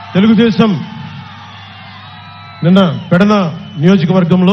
తెలుగుదేశం నిన్న పెడన నియోజకవర్గంలో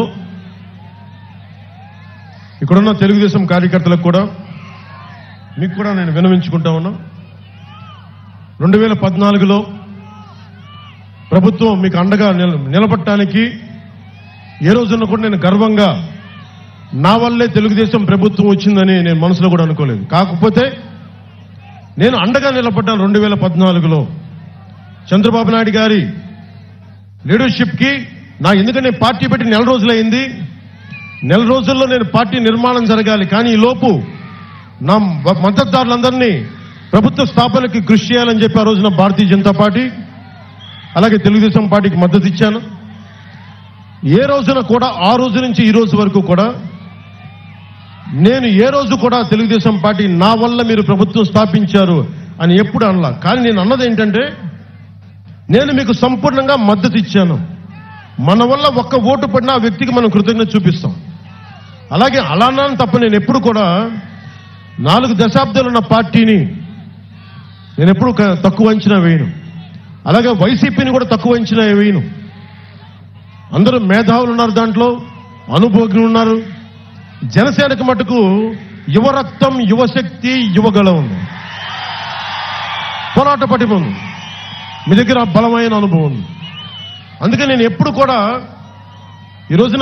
ఇక్కడున్న తెలుగుదేశం కార్యకర్తలకు కూడా మీకు కూడా నేను వినవించుకుంటా ఉన్నా రెండు వేల పద్నాలుగులో ప్రభుత్వం మీకు అండగా నిల- నిలబడటానికి ఏ రోజున కూడా నేను గర్వంగా నా వల్లే తెలుగుదేశం ప్రభుత్వం వచ్చిందని నేను మనసులో కూడా అనుకోలేదు కాకపోతే నేను అండగా నిలబడ్డాను రెండు వేల పద్నాలుగులో చంద్రబాబు నాయుడు గారి లీడర్షిప్ కి నా ఎందుకంటే నేను పార్టీ పెట్టి నెల రోజులైంది నెల రోజుల్లో నేను పార్టీ నిర్మాణం జరగాలి కానీ ఈ లోపు నా మ- మద్దతుదారులందరినీ ప్రభుత్వ స్థాపనకి కృషి చేయాలని చెప్పి ఆ రోజున భారతీయ జనతా పార్టీ అలాగే తెలుగుదేశం పార్టీకి మద్దతు ఇచ్చాను ఏ రోజున కూడా ఆ రోజు నుంచి ఈ రోజు వరకు కూడా నేను ఏ రోజు కూడా తెలుగుదేశం పార్టీ నా వల్ల మీరు ప్రభుత్వం స్థాపించారు అని ఎప్పుడు అనలా కానీ నేను అన్నది ఏంటంటే నేను మీకు సంపూర్ణంగా మద్దతు ఇచ్చాను మన వల్ల ఒక్క ఓటు పడిన ఆ వ్యక్తికి మనం కృతజ్ఞత చూపిస్తాం అలాగే అలానా తప్ప నేను ఎప్పుడు కూడా నాలుగు దశాబ్దాలు ఉన్న పార్టీని నేను ఎప్పుడు క- తక్కువ అంచనా వేయను అలాగే వైసీపీని కూడా తక్కువ అంచనా వేయను అందరూ మేధావులు ఉన్నారు దాంట్లో అనుభవజ్ఞులు ఉన్నారు జనసేనకు మటుకు యువరక్తం యువశక్తి యువగళం ఉంది పోరాట పటిమ ఉంది మీ దగ్గర బలమైన అనుభవం ఉంది అందుకే నేను ఎప్పుడు కూడా ఈ రోజున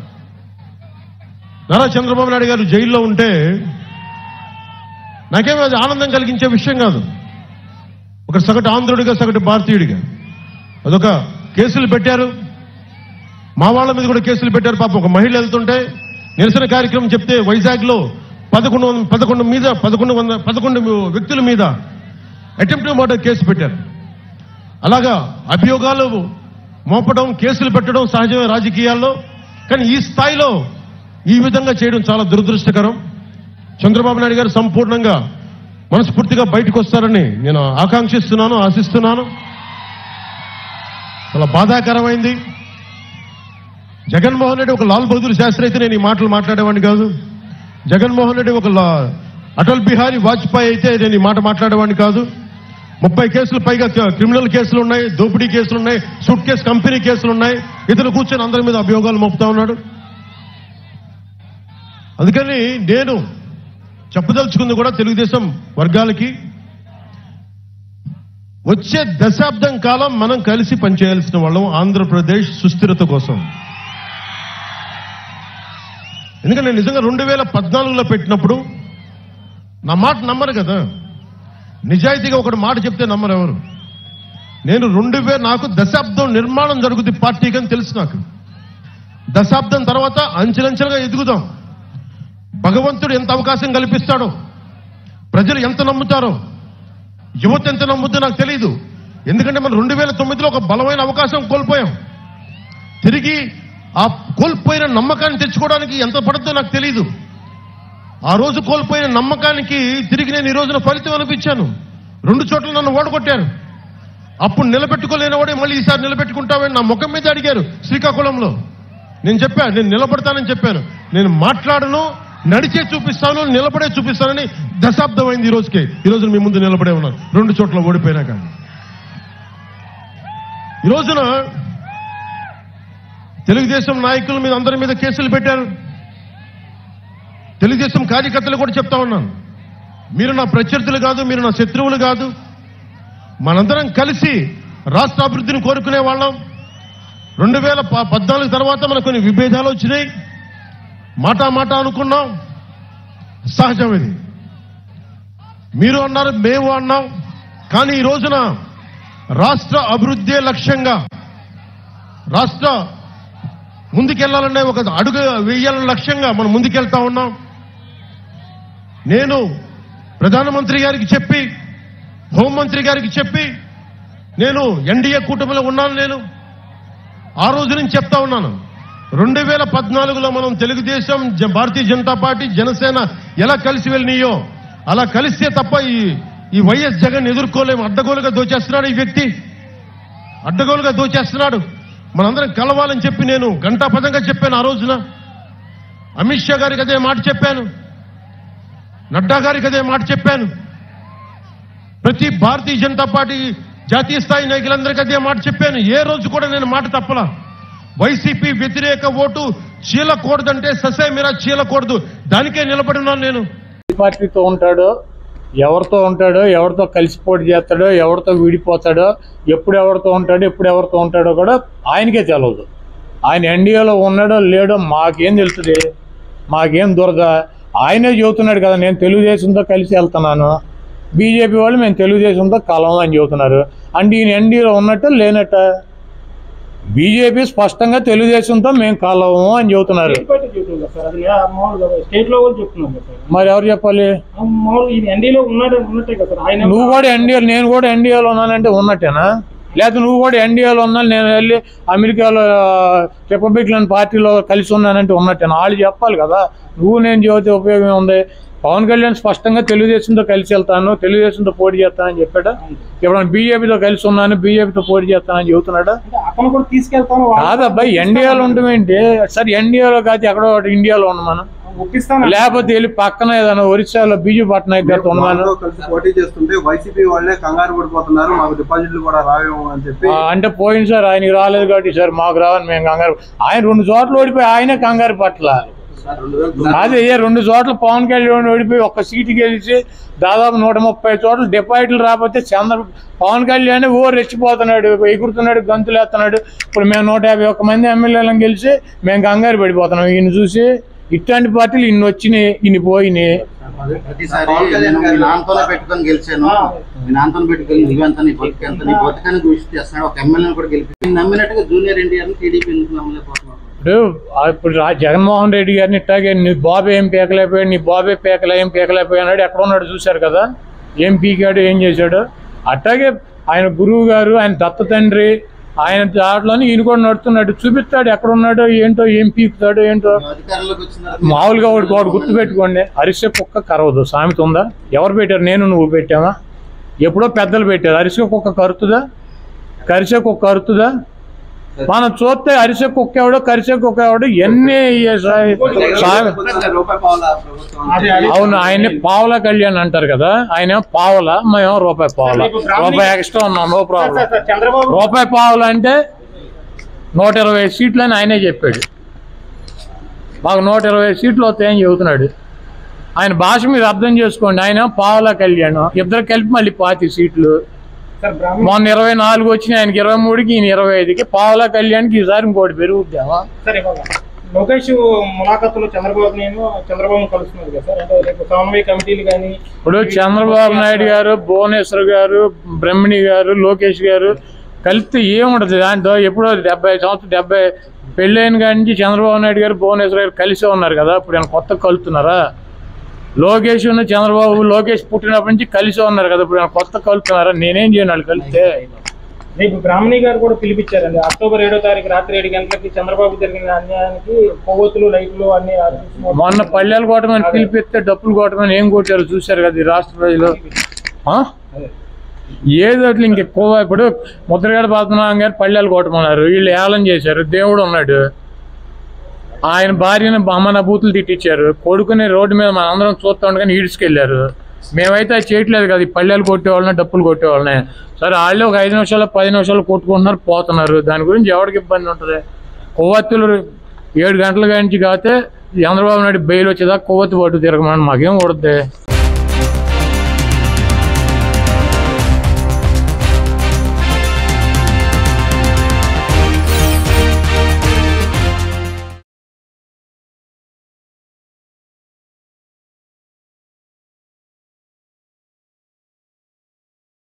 నారా చంద్రబాబు నాయుడు గారు జైల్లో ఉంటే నాకేమీ అది ఆనందం కలిగించే విషయం కాదు ఒక సగటు ఆంధ్రుడిగా సగటు భారతీయుడిగా అదొక కేసులు పెట్టారు మా వాళ్ళ మీద కూడా కేసులు పెట్టారు పాపం ఒక మహిళ వెళ్తుంటే నిరసన కార్యక్రమం చెప్తే వైజాగ్ లో పదకొండు వంద- పదకొండు మీద పదకొండు వంద పదకొండు వ్యక్తుల మీద అటెంప్ట్ మర్డర్ కేసు పెట్టారు అలాగా అభియోగాలు మోపడం కేసులు పెట్టడం సహజమే రాజకీయాల్లో కానీ ఈ స్థాయిలో ఈ విధంగా చేయడం చాలా దురదృష్టకరం చంద్రబాబు నాయుడు గారు సంపూర్ణంగా మనస్ఫూర్తిగా బయటకు వస్తారని నేను ఆకాంక్షిస్తున్నాను ఆశిస్తున్నాను చాలా బాధాకరమైంది జగన్మోహన్ రెడ్డి ఒక లాల్ బహదూర్ శాస్త్రి అయితే నేను ఈ మాటలు మాట్లాడేవాడిని కాదు జగన్మోహన్ రెడ్డి ఒక లా- అటల్ బిహారీ వాజ్పేయి అయితే నేను ఈ మాట మాట్లాడేవాడిని కాదు ముప్పై కేసులు పైగా క- క్రిమినల్ కేసులు ఉన్నాయి దోపిడీ కేసులు ఉన్నాయి సూట్ కేసు కంపెనీ కేసులు ఉన్నాయి ఇతను కూర్చొని అందరి మీద అభియోగాలు మోపుతా ఉన్నాడు అందుకని నేను చెప్పదలుచుకుంది కూడా తెలుగుదేశం వర్గాలకి వచ్చే దశాబ్దం కాలం మనం కలిసి పనిచేయాల్సిన వాళ్ళం ఆంధ్రప్రదేశ్ సుస్థిరత కోసం ఎందుకంటే నేను నిజంగా రెండు వేల పద్నాలుగులో పెట్టినప్పుడు నా మాట నమ్మరు కదా నిజాయితీగా ఒకటి మాట చెప్తే నమ్మరు ఎవరు నేను రెండు వేల నాకు దశాబ్దం నిర్మాణం జరుగుతుంది పార్టీకి అని తెలుసు నాకు దశాబ్దం తర్వాత అంచెలంచెలుగా ఎదుగుదాం భగవంతుడు ఎంత అవకాశం కల్పిస్తాడో ప్రజలు ఎంత నమ్ముతారో యువత ఎంత నమ్ముద్దో నాకు తెలియదు ఎందుకంటే మనం రెండు వేల తొమ్మిదిలో ఒక బలమైన అవకాశం కోల్పోయాం తిరిగి ఆ కోల్పోయిన నమ్మకాన్ని తెచ్చుకోవడానికి ఎంత పడుతుందో నాకు తెలియదు ఆ రోజు కోల్పోయిన నమ్మకానికి తిరిగి నేను ఈ రోజున ఫలితం అనిపించాను రెండు చోట్ల నన్ను ఓడగొట్టారు అప్పుడు నిలబెట్టుకోలేనివాడే మళ్ళీ ఈసారి నిలబెట్టుకుంటామని నా ముఖం మీద అడిగారు శ్రీకాకుళంలో నేను చెప్పా నేను నిలబడతానని చెప్పాను నేను మాట్లాడను నడిచే చూపిస్తాను నిలబడే చూపిస్తానని దశాబ్దం అయింది ఈ రోజుకి ఈ రోజు మీ ముందు నిలబడే ఉన్నాను రెండు చోట్ల ఓడిపోయినా కానీ ఈ రోజున తెలుగుదేశం నాయకుల మీద అందరి మీద కేసులు పెట్టారు తెలుగుదేశం కార్యకర్తలు కూడా చెప్తా ఉన్నాను మీరు నా ప్రత్యర్థులు కాదు మీరు నా శత్రువులు కాదు మనందరం కలిసి రాష్ట్ర అభివృద్ధిని కోరుకునే వాళ్ళం రెండు వేల ప- పద్నాలుగు తర్వాత మనకు కొన్ని విభేదాలు వచ్చినాయి మాట మాట అనుకున్నాం సహజం ఇది మీరు అన్నారు మేము అన్నాం కానీ ఈ రోజున రాష్ట్ర అభివృద్ధి లక్ష్యంగా రాష్ట్ర ముందుకెళ్లాలనే ఒక అడుగు వేయాలనే లక్ష్యంగా మనం ముందుకెళ్తా ఉన్నాం నేను ప్రధానమంత్రి గారికి చెప్పి హోంమంత్రి గారికి చెప్పి నేను ఎన్డీఏ కూటమిలో ఉన్నాను నేను ఆ రోజు నుంచి చెప్తా ఉన్నాను రెండు వేల పద్నాలుగులో మనం తెలుగుదేశం జ- భారతీయ జనతా పార్టీ జనసేన ఎలా కలిసి వెళ్ళినాయో అలా కలిస్తే తప్ప ఈ ఈ వైఎస్ జగన్ ఎదుర్కోలేము అడ్డగోలుగా దోచేస్తున్నాడు ఈ వ్యక్తి అడ్డగోలుగా దోచేస్తున్నాడు మనందరం కలవాలని చెప్పి నేను గంటాపదంగా చెప్పాను ఆ రోజున అమిత్ షా గారికి అదే మాట చెప్పాను నడ్డా గారికి అదే మాట చెప్పాను ప్రతి భారతీయ జనతా పార్టీ జాతీయ స్థాయి నాయకులందరికీ అదే మాట చెప్పాను ఏ రోజు కూడా నేను మాట తప్పలా వైసీపీ వ్యతిరేక ఓటు చీలకూడదంటే ససే మీరా చీలకూడదు దానికే నిలబడి ఉన్నాను నేను ఏ పార్టీతో ఉంటాడో ఎవరితో ఉంటాడో ఎవరితో కలిసి పోటీ చేస్తాడో ఎవరితో విడిపోతాడో ఎప్పుడు ఎవరితో ఉంటాడో ఎప్పుడు ఎవరితో ఉంటాడో కూడా ఆయనకే తెలియదు ఆయన ఎన్డీఏలో ఉన్నాడో లేడో మాకేం తెలుస్తుంది మాకేం దొరద ఆయనే చెబుతున్నాడు కదా నేను తెలుగుదేశంతో కలిసి వెళ్తున్నాను బీజేపీ వాళ్ళు మేము తెలుగుదేశంతో కలవం అని చెబుతున్నారు అంటే ఈయన ఎన్డీఏలో ఉన్నట్ట లేనట్ట బీజేపీ స్పష్టంగా తెలుగుదేశంతో మేము కలవము అని చెబుతున్నారు స్టేట్ పార్టీ చెప్తుంది కదా సార్ అది లే- మామూలుగా స్టేట్ లో కూడా చెప్తున్నారు కదా సార్ మరి ఎవరు చెప్పాలి ఆ మామూలు ఇది ఎన్డీలో ఉన్నాడు ఉన్నట్టే కదా సార్ ఆయన నువ్వు కూడా ఎన్డీఏ నేను కూడా ఎన్డీఏలో ఉన్నానంటే ఉన్నట్టేనా లేకపోతే నువ్వు కూడా ఎన్డీఏలో ఉన్నా నేను వెళ్ళి అమెరికాలో రిపబ్లికన్ పార్టీలో కలిసి ఉన్నానంటే ఉన్నట్టేనా వాళ్ళు చెప్పాలి కదా నువ్వు నేను చెబితే ఉపయోగం ఉంది పవన్ కళ్యాణ్ స్పష్టంగా తెలుగుదేశంతో కలిసి వెళ్తాను తెలుగుదేశంతో పోటీ చేస్తానని చెప్పాడా ఇప్పుడు బీజేపీతో కలిసి ఉన్నాను బీజేపీతో పోటీ చేస్తానని చెబుతున్నాడా అంటే అతను కూడా తీసుకెళ్తాను వాళ్ళు కాదబ్బాయి ఎన్డీఏలో ఉండమేంటి సరే ఎన్డీఏలో కాదు ఎక్కడో ఒకటి ఇండియాలో ఉండమను ఒప్పిస్తాను లేకపోతే వెళ్ళి పక్కన ఏదైనా ఒరిస్సాలో బీజూ పట్నాయక్ గారితో ఉండమను వాళ్ళతో కలిసి పోటీ చేస్తుంటే వైసీపీ వాళ్ళే కంగారు పడిపోతున్నారు మాకు డిపాజిట్లు కూడా రావేమో అని చెప్పి ఆ, అంటే పోయింది సార్ ఆయనకి రాలేదు కాబట్టి సార్ మాకు రావని మేము కంగారు ఆయన రెండు చోట్ల ఓడిపోయి ఆయనే కంగారు పట్ల రెండు వేల తొమ్మిది అదే ఏ రెండు చోట్ల పవన్ కళ్యాణ్ ఓడిపోయి ఒక్క సీటు గెలిచి దాదాపు నూట ముప్పై చోట్ల డిపాజిట్లు రాకపోతే చంద్ర పవన్ కళ్యాణ్ ఓ రెచ్చిపోతున్నాడు ఎగురుతున్నాడు గంతులు వేస్తున్నాడు ఇప్పుడు మేము నూట యాభై ఒక్క మంది ఎమ్మెల్యేలను గెలిచి మేము కంగారు పడిపోతున్నాం ఈయన చూసి ఇట్లాంటి పార్టీలు ఇన్ని వచ్చినాయి ఇన్ని పోయినాయి ప్రతిసారి పవన్ కళ్యాణ్ నేను మీ గారు- నాన్నతోనే పెట్టుకొని గెలిచాను మీ నాన్నతోనే పెట్టుకొని నువ్వెంత నీ బతుకు ఎంత నీ బతుకానికి విషయం చేస్తున్నాడు ఒక ఎమ్మెల్యేని కూడా గెలిపి నేను నమ్మినట్టుగా జూనియర్ ఎన్టీఆర్ టీడీపీ ఎందుకు నమ్మలేకపోతున్నాను ఇప్పుడు ఆ ఇప్పుడు రా- జగన్మోహన్ రెడ్డి గారిని ఇట్టాగే నీ బాబు ఏం పీకలేకపోయాడు నీ బాబే పీకలే ఏం పీకలేకపోయాడు ఎక్కడ ఉన్నాడు చూశారు కదా ఏం పీకాడు ఏం చేశాడు అట్టాగే ఆయన గురువు గారు ఆయన దత్త తండ్రి ఆయన దాంట్లోనే ఈయన కూడా నడుతున్నాడు చూపిస్తాడు ఎక్కడ ఉన్నాడో ఏంటో ఏం పీకుతాడో ఏంటో నువ్వు అధికారంలోకి వచ్చిన తర్వాత మామూలుగా ఒకటి ఒకటి గుర్తుపెట్టుకోండి అరిసె కుక్క కరవదు సామెత ఉందా ఎవరు పెట్టారు నేను నువ్వు పెట్టావా ఎప్పుడో పెద్దలు పెట్టారు అరిసె కుక్క కరుతుందా కరిసె కుక్క కరుతుందా మనం చూస్తే అరిసె కుక్క ఎవడో కరిసె కుక్క ఎవడో ఎన్ని సామె రూపాయి పావుల ప్రభుత్వం అది- అది- అవును ఆయన్ని పావల కళ్యాణ్ అంటారు కదా ఆయన పావల మేము రూపాయి పావల రూపాయి ఎక్స్ట్రా ఉన్నాం no sir, problem sir, sir, Chandrababu రూపాయి పావులు అంటే నూట ఇరవై సీట్లు అని ఆయనే చెప్పాడు మాకు నూట ఇరవై సీట్లు వస్తాయని చెబుతున్నాడు ఆయన భాష మీరు అర్థం చేసుకోండి ఆయన పావుల కళ్యాణ్ ఇద్దరు కలిపి మళ్ళీ పాతి సీట్లు సార్ బ్రాహ్మణ మొన్న ఇరవై నాలుగు వచ్చినాయి ఆయనకి ఇరవై మూడుకి ఈయన ఇరవై ఐదుకి పావుల కళ్యాణ్కి ఈసారి ఇంకోటి పెరుగుద్దామా సార్ ఇవాళ లోకేష్ ములాఖాతులో చంద్రబాబు నేను చంద్రబాబు కలుస్తున్నారు కదా సార్ అంటే రేపు సమన్వయ కమిటీలు కానీ ఇప్పుడు చంద్రబాబు నాయుడు గారు భువనేశ్వర్ గారు బ్రహ్మణి గారు లోకేష్ గారు కలిస్తే ఏముంటది దాంట్లో ఎప్పుడో డెబ్బై సంవత్సరం డెబ్బై పెళ్ళైన కాడి నుంచి చంద్రబాబు నాయుడు గారు భువనేశ్వర్ గారు కలిసే ఉన్నారు కదా ఇప్పుడు ఆయన కొత్త కలుతున్నారా లోకేష్ ఉన్న చంద్రబాబు లోకేష్ పుట్టినప్పటి నుంచి కలిసే ఉన్నారు కదా ఇప్పుడు ఆయన కొత్త కలుతున్నారా నేనేం చేయను వాళ్ళు కలిస్తే రేపు బ్రాహ్మణి గారు కూడా పిలిపించారండి అక్టోబర్ ఏడో తారీఖు రాత్రి ఏడు గంటలకి చంద్రబాబు జరిగిన అన్యాయానికి కొవ్వొత్తులు లైట్లు అన్ని ఆర్టిస్ట్ మొన్న పల్లెలు కొట్టమని పిలిపిస్తే డప్పులు కొట్టమని ఏం కొట్టారు చూశారు కదా ఈ రాష్ట్ర ప్రజలు ఆ? ఏదో అట్లా ఇంకెక్కువ ఇప్పుడు ముద్రగడ పద్మనాభం గారు పల్లెలు కొట్టమన్నారు వీళ్ళు ఏలం చేశారు దేవుడు ఉన్నాడు ఆయన భార్యను అమ్మన బూతులు తిట్టించారు కొడుకుని రోడ్డు మీద మన అందరం చూస్తా ఉండగానే ఈడ్చుకెళ్ళారు మేమైతే అది చేయట్లేదు కదా ఈ పల్లెలు కొట్టేవాళ్ళని డప్పులు కొట్టేవాళ్ళని సరే వాళ్ళే ఒక ఐదు నిమిషాలు పది నిమిషాలు కొట్టుకుంటున్నారు పోతున్నారు దాని గురించి ఎవరికి ఇబ్బంది ఉంటుంది కొవ్వొత్తులు ఏడు గంటల నుంచి కాతే చంద్రబాబు నాయుడు బెయిల్ వచ్చేదాకా కొవ్వొత్తు పట్టు తిరగమని మాకేం కొడుతుంది